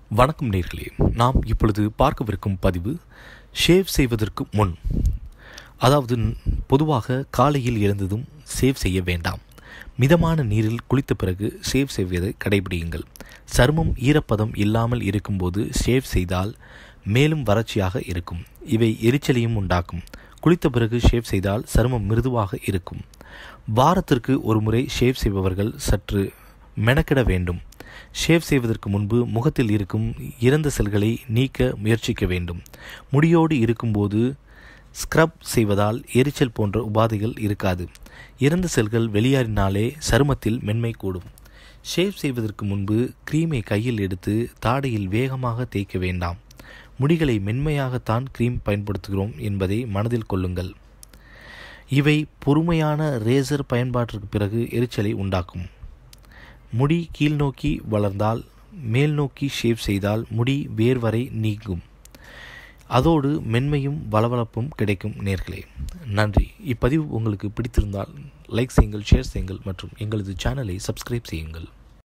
வணக்கம் நேர்களே நாம் இப்பொழுது பார்க்கவிருக்கும் பதிவு ஷேவ் செய்வதற்கு முன் அதாவது பொதுவாக காலையில் எழுந்ததும் சேவ் செய்ய வேண்டாம் மிதமான நீரில் குளித்த பிறகு ஷேவ் செய்வதை கடைபிடியுங்கள் சருமம் ஈரப்பதம் இல்லாமல் இருக்கும்போது ஷேவ் செய்தால் மேலும் வறட்சியாக இருக்கும் இவை எரிச்சலையும் உண்டாக்கும் குளித்த பிறகு ஷேவ் செய்தால் சருமம் மிருதுவாக இருக்கும் வாரத்திற்கு ஒரு முறை ஷேவ் செய்பவர்கள் சற்று மெனக்கிட வேண்டும் ஷேவ் செய்வதற்கு முன்பு முகத்தில் இருக்கும் இறந்த செல்களை நீக்க முயற்சிக்க வேண்டும் முடியோடு இருக்கும்போது ஸ்க்ரப் செய்வதால் எரிச்சல் போன்ற உபாதைகள் இருக்காது இறந்த செல்கள் வெளியேறினாலே சருமத்தில் மென்மை கூடும் ஷேவ் செய்வதற்கு முன்பு கிரீமை கையில் எடுத்து தாடையில் வேகமாக தேய்க்க வேண்டாம் முடிகளை மென்மையாகத்தான் கிரீம் பயன்படுத்துகிறோம் என்பதை மனதில் கொள்ளுங்கள் இவை பொறுமையான ரேசர் பயன்பாட்டிற்கு பிறகு எரிச்சலை உண்டாக்கும் முடி கீழ்நோக்கி வளர்ந்தால் மேல் நோக்கி ஷேவ் செய்தால் முடி வேர் வரை நீங்கும் அதோடு மென்மையும் வளவளப்பும் கிடைக்கும் நேர்களே நன்றி இப்பதிவு உங்களுக்கு பிடித்திருந்தால் லைக் செய்யுங்கள் ஷேர் செய்யுங்கள் மற்றும் எங்களது சேனலை சப்ஸ்கிரைப் செய்யுங்கள்